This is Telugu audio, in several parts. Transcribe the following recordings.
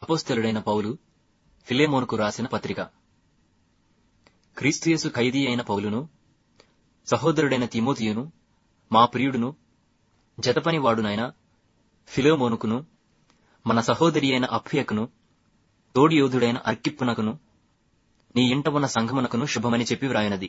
అపోస్తలుడైన పౌలు ఫిలేమోనుకు రాసిన పత్రిక క్రీస్తుయేసు ఖైదీ అయిన పౌలును సహోదరుడైన తిమోతియును మా ప్రియుడును జతపని వాడునైన ఫిలోమోనుకును మన సహోదరి అయిన అప్ఫియకును తోడి యోధుడైన అర్కిప్పునకును నీ ఇంట ఉన్న సంఘమునకును శుభమని చెప్పి వ్రాయినది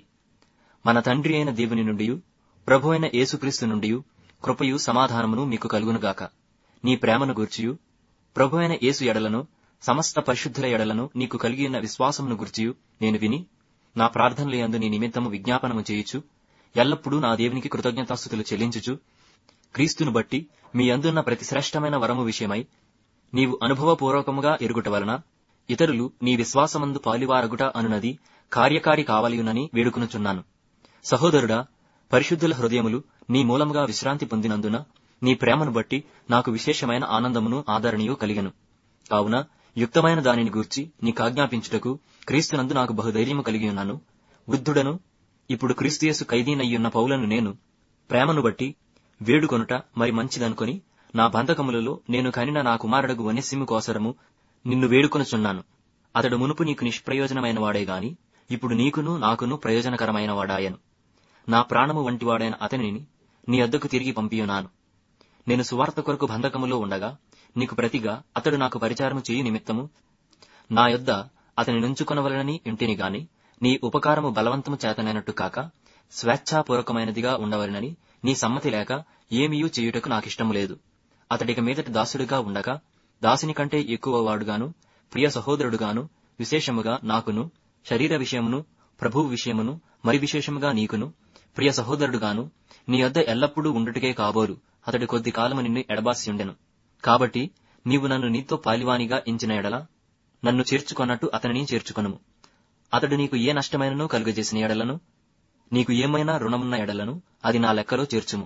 మన తండ్రి అయిన దేవుని నుండి ప్రభు అయిన యేసుక్రీస్తు నుండి కృపయు సమాధానమును మీకు కలుగునుగాక నీ ప్రేమను గూర్చియు ప్రభు అయిన యేసు ఎడలను సమస్త పరిశుద్ధుల ఎడలను నీకు కలిగి ఉన్న విశ్వాసమును గుర్చియు నేను విని నా ప్రార్థనలు యందు నీ నిమిత్తము విజ్ఞాపనము చేయుచు ఎల్లప్పుడూ నా దేవునికి కృతజ్ఞతాస్థుతులు చెల్లించుచు క్రీస్తును బట్టి మీ అందున్న ప్రతి శ్రేష్టమైన వరము విషయమై నీవు అనుభవపూర్వకముగా ఎరుగుట వలన ఇతరులు నీ విశ్వాసమందు పాలివారగుట అనునది కార్యకారి కావలియునని వేడుకొనుచున్నాను సహోదరుడా పరిశుద్ధుల హృదయములు నీ మూలముగా విశ్రాంతి పొందినందున నీ ప్రేమను బట్టి నాకు విశేషమైన ఆనందమును ఆదరణీయు కలిగెను కావున యుక్తమైన దానిని గూర్చి నీకాజ్ఞాపించుటకు క్రీస్తునందు నాకు బహుధైర్యము కలిగి ఉన్నాను వృద్ధుడను ఇప్పుడు క్రీస్తుయేసు ఖైదీనయ్యున్న పౌలను నేను ప్రేమను బట్టి వేడుకొనుట మరి మంచిదనుకొని నా బంధకములలో నేను కనిన నా కుమారుడగు వనెస్సిము కోసరము నిన్ను వేడుకొనుచున్నాను అతడు మునుపు నీకు నిష్ప్రయోజనమైన వాడే గాని ఇప్పుడు నీకును నాకును ప్రయోజనకరమైన వాడాయను నా ప్రాణము వంటివాడైన అతనిని నీ అద్దకు తిరిగి పంపియున్నాను నేను సువార్త కొరకు బంధకములో ఉండగా నీకు ప్రతిగా అతడు నాకు పరిచారము చేయు నిమిత్తము నా యొద్ద అతని నుంచుకొనవలనని ఇంటిని గాని నీ ఉపకారము బలవంతము చేతనైనట్టు కాక స్వేచ్ఛాపూర్వకమైనదిగా ఉండవలనని నీ సమ్మతి లేక ఏమీయూ చేయుటకు నాకిష్టము లేదు అతడిక మీదటి దాసుడిగా ఉండగా దాసుని కంటే ఎక్కువ వాడుగాను ప్రియ సహోదరుడుగాను విశేషముగా నాకును శరీర విషయమును ప్రభువు విషయమును మరి విశేషముగా నీకును ప్రియ సహోదరుడుగాను నీ వద్ద ఎల్లప్పుడూ ఉండుటకే కాబోలు అతడి కొద్ది కాలము నిన్ను ఎడబాసియుండెను కాబట్టి నీవు నన్ను నీతో పాలివానిగా ఎంచిన ఎడల నన్ను చేర్చుకొన్నట్టు అతనిని చేర్చుకొనుము అతడు నీకు ఏ నష్టమైనను కలుగజేసిన ఎడలను నీకు ఏమైనా రుణమున్న ఎడలను అది నా లెక్కలో చేర్చుము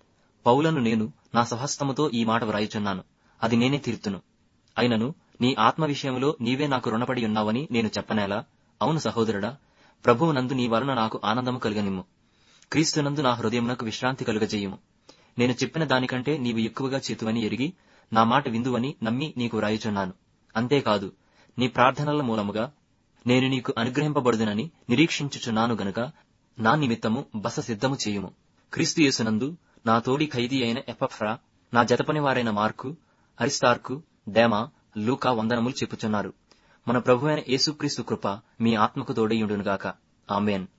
పౌలను నేను నా స్వహస్తముతో ఈ మాట వ్రాయుచున్నాను అది నేనే తీర్తును అయినను నీ ఆత్మ విషయంలో నీవే నాకు రుణపడి ఉన్నావని నేను చెప్పనేలా అవును సహోదరుడా ప్రభువు నందు నీ వలన నాకు ఆనందము కలుగనిమ్ము క్రీస్తునందు నా హృదయమునకు విశ్రాంతి కలుగజేయుము నేను చెప్పిన దానికంటే నీవు ఎక్కువగా చేతువని ఎరిగి నా మాట విందువని నమ్మి నీకు వ్రాయుచున్నాను అంతేకాదు నీ ప్రార్థనల మూలముగా నేను నీకు అనుగ్రహింపబడుదునని నిరీక్షించుచున్నాను గనుక నా నిమిత్తము బస సిద్ధము చేయుము క్రీస్తు యేసునందు నా తోడి ఖైదీ అయిన ఎపఫ్రా నా జతపని వారైన మార్కు అరిస్తార్కు డేమా లూకా వందనములు చెప్పుచున్నారు మన ప్రభు అయిన యేసుక్రీస్తు కృప మీ ఆత్మకు తోడయుండునుగాక ఆమెన్